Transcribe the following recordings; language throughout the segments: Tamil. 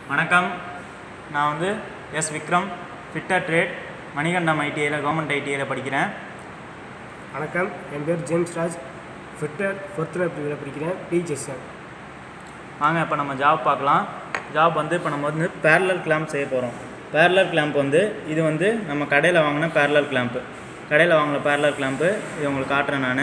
வணக்கம் நான் வந்து S Vikram fitter trade Manikandam ஐடிஐயில் கவர்மெண்ட் ஐடிஐயில் படிக்கிறேன் வணக்கம் என் பேர் ஜேம்ஸ் ராஜ் ஃபிட்டர் ஃபோர்த்தில் பிரிவில் படிக்கிறேன் பிஜிஎஸ்என் வாங்க இப்போ நம்ம ஜாப் பார்க்கலாம் ஜாப் வந்து இப்போ நம்ம வந்து பேரலர் கிளாம்ப் செய்ய போகிறோம் பேரலர் கிளாம்ப் வந்து இது வந்து நம்ம கடையில் வாங்கின பேரலர் கிளாம்ப்பு கடையில் வாங்கின பேரலர் கிளாம்ப்பு இது உங்களுக்கு காட்டுறேன் நான்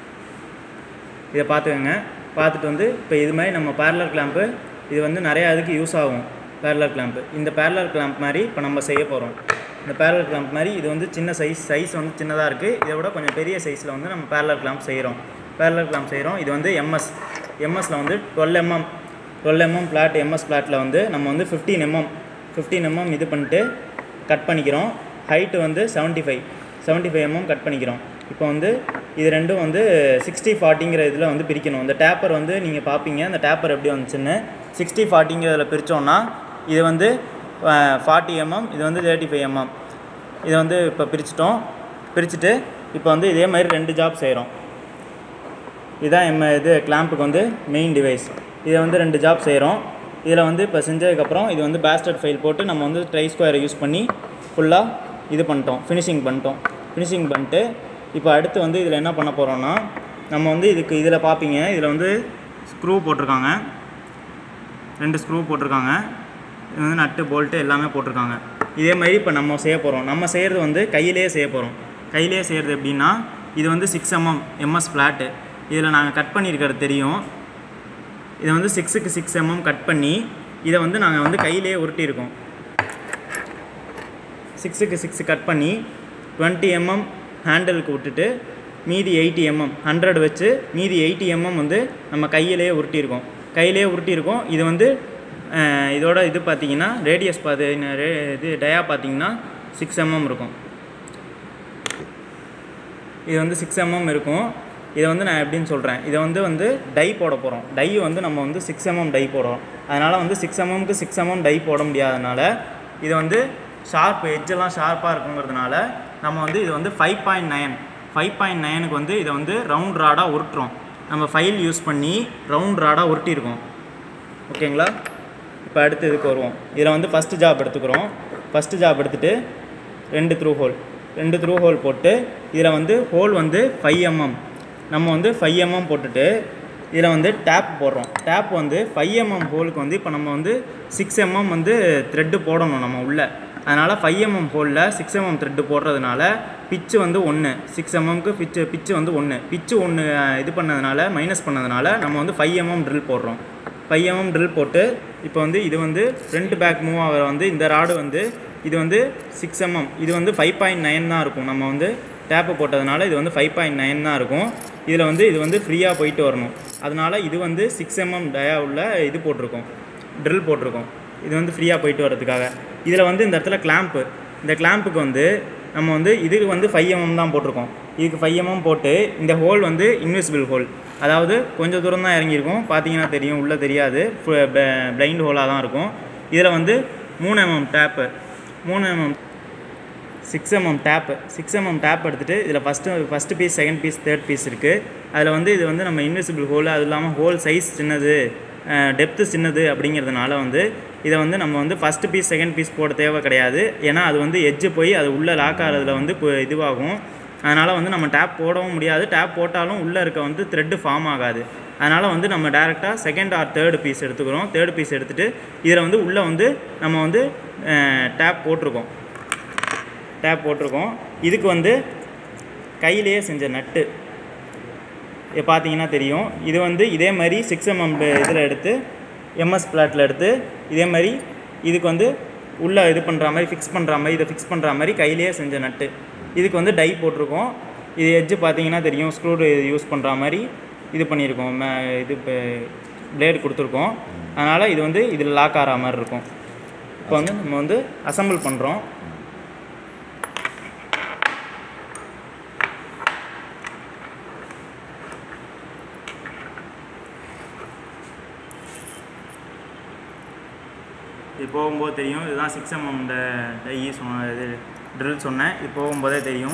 இதை பார்த்துக்கோங்க பார்த்துட்டு வந்து இப்போ இது மாதிரி நம்ம பேரலர் கிளாம்ப்பு இது வந்து நிறையா இதுக்கு யூஸ் ஆகும் பேரலர் கிளாம்ப்பு இந்த பேரலர் கிளாம்ப் மாதிரி இப்போ நம்ம செய்ய போகிறோம் இந்த பேரலர் கிளாம்ப் மாதிரி இது வந்து சின்ன சைஸ் சைஸ் வந்து சின்னதாக இருக்குது இதை விட கொஞ்சம் பெரிய சைஸில் வந்து நம்ம பேரலர் கிளாம்ப் செய்கிறோம் பேரலர் கிளாம்ப் செய்கிறோம் இது வந்து எம்எஸ் எம்எஸ்சில் வந்து twelve mm twelve mm flat MS பிளாட்டில் வந்து நம்ம வந்து ஃபிஃப்டீன் எம்எம் ஃபிஃப்டீன் எம்எம் இது பண்ணிட்டு கட் பண்ணிக்கிறோம் ஹைட்டு வந்து seventy five seventy five mm cut பண்ணிக்கிறோம் இப்போ வந்து இது ரெண்டும் வந்து சிக்ஸ்டி ஃபார்ட்டிங்கிற இதில் வந்து பிரிக்கணும் இந்த டேப்பர் வந்து நீங்கள் பார்ப்பீங்க அந்த டேப்பர் எப்படி வந்துச்சுன்னு சிக்ஸ்டி ஃபார்ட்டிங்கிறதுல பிரித்தோன்னா இது வந்து ஃபார்ட்டி எம்எம் இது வந்து தேர்ட்டி ஃபைவ் எம்எம் இதை வந்து இப்போ பிரிச்சிட்டோம் பிரிச்சுட்டு இப்போ வந்து இதே மாதிரி ரெண்டு ஜாப் செய்கிறோம் இதுதான் எம்ம இது கிளாம்புக்கு வந்து மெயின் டிவைஸ் இதை வந்து ரெண்டு ஜாப் செய்கிறோம் இதில் வந்து இப்போ செஞ்சதுக்கப்புறம் இது வந்து பேஸ்டட் ஃபைல் போட்டு நம்ம வந்து ட்ரை ஸ்கொயரை யூஸ் பண்ணி ஃபுல்லாக இது பண்ணிட்டோம் ஃபினிஷிங் பண்ணிட்டோம் ஃபினிஷிங் பண்ணிட்டு இப்போ அடுத்து வந்து இதில் என்ன பண்ண போகிறோம்னா நம்ம வந்து இதுக்கு இதில் பார்ப்பீங்க இதில் வந்து ஸ்க்ரூ போட்டிருக்காங்க ரெண்டு ஸ்க்ரூ போட்டிருக்காங்க இது வந்து நட்டு போல்ட்டு எல்லாமே போட்டிருக்காங்க இதே மாதிரி இப்போ நம்ம செய்ய போகிறோம் நம்ம செய்கிறது வந்து கையிலேயே செய்ய போகிறோம் கையிலேயே செய்கிறது எப்படின்னா இது வந்து சிக்ஸ் எம்எம் எம்எஸ் ஃப்ளாட்டு இதில் நாங்கள் கட் பண்ணியிருக்கிறது தெரியும் இதை வந்து சிக்ஸுக்கு சிக்ஸ் எம்எம் கட் பண்ணி இதை வந்து நாங்கள் வந்து கையிலேயே உருட்டியிருக்கோம் சிக்ஸுக்கு சிக்ஸ் கட் பண்ணி டுவெண்ட்டி எம்எம் ஹேண்டலுக்கு விட்டுட்டு மீதி எயிட்டி எம்எம் ஹண்ட்ரட் வச்சு மீதி எயிட்டி எம்எம் வந்து நம்ம கையிலேயே உருட்டியிருக்கோம் கையிலேயே உருட்டியிருக்கோம் இது வந்து அஹ், இதோட இது பார்த்தீங்கன்னா ரேடியஸ் பார்த்து ரே இது டயா பார்த்தீங்கன்னா சிக்ஸ் எம்எம் இருக்கும் இது வந்து சிக்ஸ் எம்எம் இருக்கும் இதை வந்து நான் எப்படின்னு சொல்கிறேன் இதை வந்து வந்து டை போட போகிறோம் டை வந்து நம்ம வந்து சிக்ஸ் எம்எம் டை போடுறோம் அதனால் வந்து சிக்ஸ் எம்எம்க்கு சிக்ஸ் எம்எம் டை போட முடியாதனால இதை வந்து ஷார்ப் எட்ஜெல்லாம் ஷார்ப்பாக இருக்குங்கிறதுனால நம்ம வந்து இது வந்து five point nine five point நைனுக்கு வந்து இதை வந்து ரவுண்ட் ராடாக உருட்டுறோம் நம்ம ஃபைல் யூஸ் பண்ணி ரவுண்ட் ராடாக உருட்டியிருக்கோம் ஓகேங்களா இப்போ அடுத்து இதுக்கு வருவோம் இதில் வந்து ஃபஸ்ட்டு ஜாப் எடுத்துக்கிறோம் ஃபஸ்ட்டு ஜாப் எடுத்துகிட்டு ரெண்டு த்ரூ ஹோல் ரெண்டு த்ரூ ஹோல் போட்டு இதில் வந்து ஹோல் வந்து ஃபைவ் எம்எம் நம்ம வந்து ஃபைவ் எம்எம் போட்டுட்டு இதில் வந்து டேப் போடுறோம் டேப் வந்து ஃபைவ் எம்எம் ஹோலுக்கு வந்து இப்போ நம்ம வந்து சிக்ஸ் எம்எம் வந்து த்ரெட்டு போடணும் நம்ம உள்ள அதனால் ஃபைவ் எம்எம் ஹோலில் சிக்ஸ் எம்எம் த்ரெட்டு போடுறதுனால பிச்சு வந்து ஒன்று சிக்ஸ் எம்எம்க்கு பிச்சு பிச்சு வந்து ஒன்று பிச்சு ஒன்று இது பண்ணதுனால மைனஸ் பண்ணதுனால நம்ம வந்து ஃபைவ் எம்எம் ட்ரில் போடுறோம் ஃபைவ் எம்எம் ட்ரில் போட்டு இப்போ வந்து இது வந்து ஃப்ரண்ட் பேக் மூவ் ஆகிற வந்து இந்த ராடு வந்து இது வந்து சிக்ஸ் எம்எம் இது வந்து ஃபைவ் பாயிண்ட் நைன் தான் இருக்கும் நம்ம வந்து டேப்பு போட்டதுனால இது வந்து ஃபைவ் பாயிண்ட் நைன் தான் இருக்கும் இதில் வந்து இது வந்து ஃப்ரீயாக போயிட்டு வரணும் அதனால் இது வந்து சிக்ஸ் எம்எம் டயா உள்ள இது போட்டிருக்கோம் ட்ரில் போட்டிருக்கோம் இது வந்து ஃப்ரீயாக போயிட்டு வரதுக்காக இதில் வந்து இந்த இடத்துல கிளாம்ப்பு இந்த கிளாம்புக்கு வந்து நம்ம வந்து இதுக்கு வந்து ஃபைவ் எம்எம் தான் போட்டிருக்கோம் இதுக்கு ஃபைவ் எம்எம் போட்டு இந்த ஹோல் வந்து இன்விசிபிள் ஹோல் அதாவது கொஞ்சம் தூரம் தான் இறங்கியிருக்கும் பார்த்தீங்கன்னா தெரியும் உள்ளே தெரியாது பிளைண்ட் ஹோலாக தான் இருக்கும் இதில் வந்து மூணு எம்எம் டேப்பு மூணு mm six mm tap six mm tap எடுத்துகிட்டு இதில் first first piece second piece third piece இருக்குது அதில் வந்து இது வந்து நம்ம இன்விசிபிள் ஹோல் அது இல்லாமல் ஹோல் சைஸ் சின்னது டெப்த்து சின்னது அப்படிங்கிறதுனால வந்து இதை வந்து நம்ம வந்து ஃபஸ்ட்டு பீஸ் செகண்ட் பீஸ் போட தேவை கிடையாது ஏன்னா அது வந்து எட்ஜு போய் அது உள்ளே லாக் ஆகிறதுல வந்து கு- இதுவாகும் அதனால் வந்து நம்ம டேப் போடவும் முடியாது டேப் போட்டாலும் உள்ளே இருக்க வந்து த்ரெட்டு ஃபார்ம் ஆகாது அதனால் வந்து நம்ம டேரெக்டாக செகண்ட் ஆர் தேர்டு பீஸ் எடுத்துக்கிறோம் தேர்டு பீஸ் எடுத்துகிட்டு இதில் வந்து உள்ளே வந்து நம்ம வந்து டேப் போட்டிருக்கோம் டேப் போட்டிருக்கோம் இதுக்கு வந்து கையிலேயே செஞ்ச நட்டு இது பார்த்தீங்கன்னா தெரியும் இது வந்து இதே மாதிரி சிக்ஸ் எம்எம் இதில் எடுத்து எம்எஸ் பிளாட்டில் எடுத்து இதே மாதிரி இதுக்கு வந்து உள்ளே இது பண்ணுற மாதிரி ஃபிக்ஸ் பண்ணுற மாதிரி இதை ஃபிக்ஸ் பண்ணுற மாதிரி கையிலேயே செஞ்ச நட்டு இதுக்கு வந்து டை போட்டிருக்கோம் இது எட்ஜு பார்த்தீங்கன்னா தெரியும் ஸ்க்ரூ யூஸ் பண்ணுற மாதிரி இது பண்ணியிருக்கோம் மே- இது பிளேடு கொடுத்துருக்கோம் அதனால் இது வந்து இதில் லாக் ஆகிற மாதிரி இருக்கும் இப்போ வந்து நம்ம வந்து அசம்பிள் பண்ணுறோம் இது போகும்போது தெரியும் இதுதான் சிக்ஸ் எம்எம் டை சொன்ன இது ட்ரில் சொன்னேன் இது போகும்போதே தெரியும்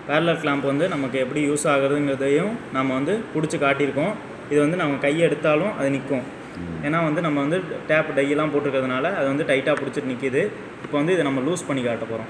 பேரலர் கிளாம்ப் வந்து நமக்கு எப்படி யூஸ் ஆகுதுங்கிறதையும் நம்ம வந்து பிடிச்சி காட்டியிருக்கோம் இது வந்து நம்ம கையை எடுத்தாலும் அது நிற்கும் ஏன்னா வந்து நம்ம வந்து டேப் டையெல்லாம் போட்டிருக்கிறதுனால அது வந்து டைட்டாக பிடிச்சிட்டு நிற்கிது இப்போ வந்து இதை நம்ம லூஸ் பண்ணி காட்ட போகிறோம்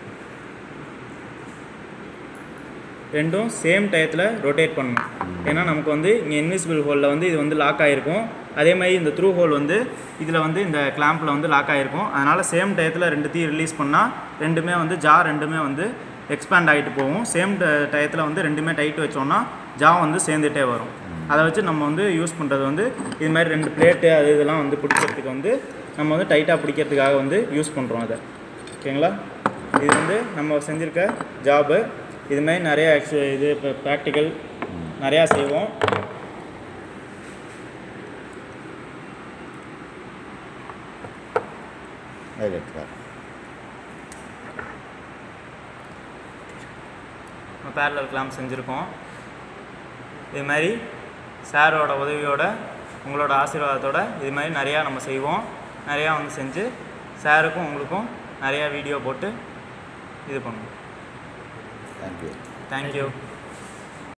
ரெண்டும் சேம் டயத்தில் ரொட்டேட் பண்ணணும் ஏன்னா நமக்கு வந்து இங்கே இன்விசிபிள் ஹோலில் வந்து இது வந்து லாக் ஆகிருக்கும் அதே மாதிரி இந்த த்ரூ ஹோல் வந்து இதில் வந்து இந்த கிளாம்பில் வந்து லாக் ஆகிருக்கும் அதனால் சேம் டயத்தில் ரெண்டுத்தையும் ரிலீஸ் பண்ணால் ரெண்டுமே வந்து ஜா ரெண்டுமே வந்து எக்ஸ்பேண்ட் ஆகிட்டு போகும் சேம் டயத்தில் வந்து ரெண்டுமே டைட் வச்சோம்னா ஜா வந்து சேர்ந்துட்டே வரும் அதை வச்சு நம்ம வந்து யூஸ் பண்ணுறது வந்து இது மாதிரி ரெண்டு பிளேட்டு அது இதெல்லாம் வந்து பிடிக்கிறதுக்கு வந்து நம்ம வந்து டைட்டாக பிடிக்கிறதுக்காக வந்து யூஸ் பண்ணுறோம் அதை ஓகேங்களா இது வந்து நம்ம செஞ்சுருக்க ஜாபு இது மாதிரி நிறைய எக்ஸ் இது இப்போ ப்ராக்டிக்கல் நிறையா செய்வோம் டைரக்டர் பேரலர் கிளாம்ப் செஞ்சுருக்கோம் இது மாதிரி சாரோட உதவியோட உங்களோட ஆசீர்வாதத்தோட இது மாதிரி நிறையா நம்ம செய்வோம் நிறையா வந்து செஞ்சு சாருக்கும் உங்களுக்கும் நிறையா வீடியோ போட்டு இது பண்ணுவோம் தேங்க்யூ தேங்க்யூ